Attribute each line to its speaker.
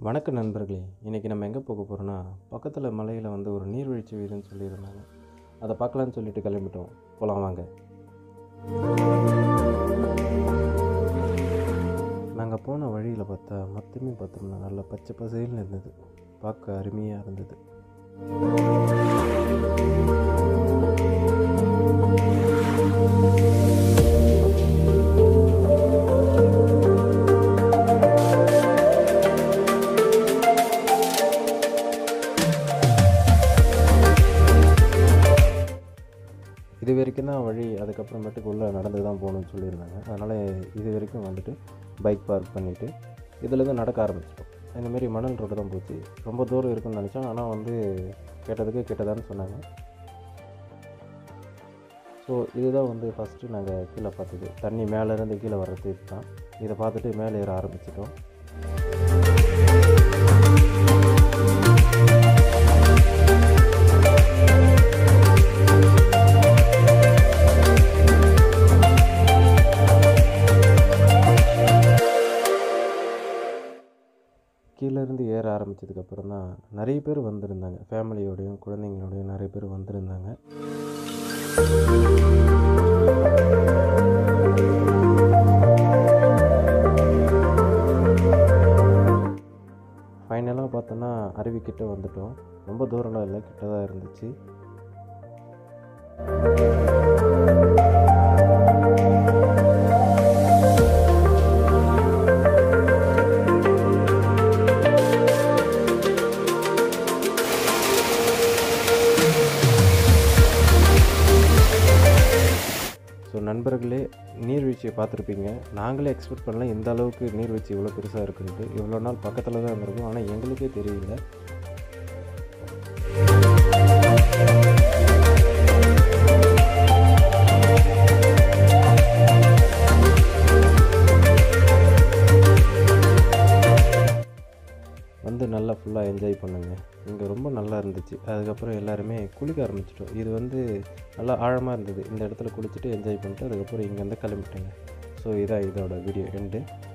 Speaker 1: வணக்கம் நண்பர்களே இன்றைக்கி நம்ம எங்கே போக போகிறோன்னா பக்கத்தில் மலையில் வந்து ஒரு நீர்வீழ்ச்சி வீடுன்னு சொல்லியிருந்தாங்க அதை பார்க்கலான்னு சொல்லிட்டு கிளம்பிட்டோம் போகலாம் வாங்க நாங்கள் போன வழியில் பார்த்தா மொத்தமே பார்த்தோம்னா நல்லா பச்சை பசேல்னு இருந்தது பார்க்க அருமையாக இருந்தது இது வரைக்கும் தான் வழி அதுக்கப்புறமேட்டுக்கு உள்ளே நடந்து தான் போகணும்னு சொல்லியிருந்தாங்க அதனால் இது வரைக்கும் வந்துட்டு பைக் பார்க் பண்ணிவிட்டு இதில் தான் நடக்க ஆரம்பிச்சிட்டோம் இந்தமாரி மணல் ரோடு தான் போச்சு ரொம்ப தூரம் இருக்குன்னு நினச்சோம் ஆனால் வந்து கேட்டதுக்கு கிட்டதான்னு சொன்னாங்க ஸோ இதுதான் வந்து ஃபஸ்ட்டு நாங்கள் கீழே பார்த்தது தண்ணி மேலேருந்து கீழே வர்றது தான் இதை பார்த்துட்டு மேலே ஏற ஆரம்பிச்சிட்டோம் கீழேருந்து ஏற ஆரம்பித்ததுக்கப்புறம் தான் நிறைய பேர் வந்திருந்தாங்க ஃபேமிலியோடையும் குழந்தைங்களோடையும் நிறைய பேர் வந்திருந்தாங்க ஃபைனலாக பார்த்தோன்னா அருவிக்கிட்ட வந்துட்டோம் ரொம்ப தூரம்லாம் இல்லை கிட்ட தான் இருந்துச்சு ஸோ நண்பர்களே நீர்வீழ்ச்சியை பார்த்துருப்பீங்க நாங்களே எக்ஸ்பெக்ட் பண்ணல இந்த அளவுக்கு நீர்வீழ்ச்சி இவ்வளோ பெருசாக இருக்குன்ட்டு இவ்வளோ நாள் பக்கத்தில் தான் இருந்திருக்கும் ஆனால் எங்களுக்கே தெரியல வந்து நல்லா ஃபுல்லாக என்ஜாய் பண்ணுங்க இங்கே ரொம்ப நல்லா இருந்துச்சு அதுக்கப்புறம் எல்லாருமே குளிக்க ஆரம்பிச்சிட்டோம் இது வந்து நல்லா ஆழமாக இருந்தது இந்த இடத்துல குளிச்சுட்டு என்ஜாய் பண்ணிட்டு அதுக்கப்புறம் இங்கேருந்து கிளம்பிட்டேங்க ஸோ இதான் இதோட வீடியோ எண்டு